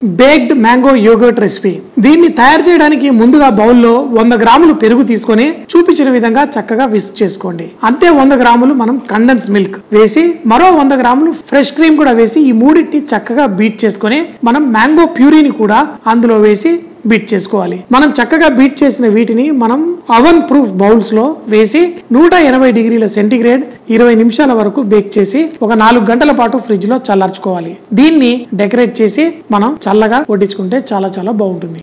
baked mango yoghurt recipe దీన్ని తయారు చేయడానికి ముందుగా బౌల్లో వంద గ్రాములు పెరుగు తీసుకొని చూపించిన విధంగా చక్కగా విస్క్ చేసుకోండి అంతే వంద గ్రాములు మనం కండెన్స్ మిల్క్ వేసి మరో వంద గ్రాములు ఫ్రెష్ క్రీమ్ కూడా వేసి ఈ మూడింటిని చక్కగా బీట్ చేసుకొని మనం మ్యాంగో ప్యూరీని కూడా అందులో వేసి బీట్ చేసుకోవాలి మనం చక్కగా బీట్ చేసిన వీటిని మనం అవన్ ప్రూఫ్ బౌల్స్ లో వేసి నూట ఎనభై డిగ్రీల సెంటీగ్రేడ్ ఇరవై నిమిషాల వరకు బేక్ చేసి ఒక నాలుగు గంటల పాటు ఫ్రిడ్జ్ లో చల్లార్చుకోవాలి దీన్ని డెకరేట్ చేసి మనం చల్లగా వడ్డించుకుంటే చాలా చాలా బాగుంటుంది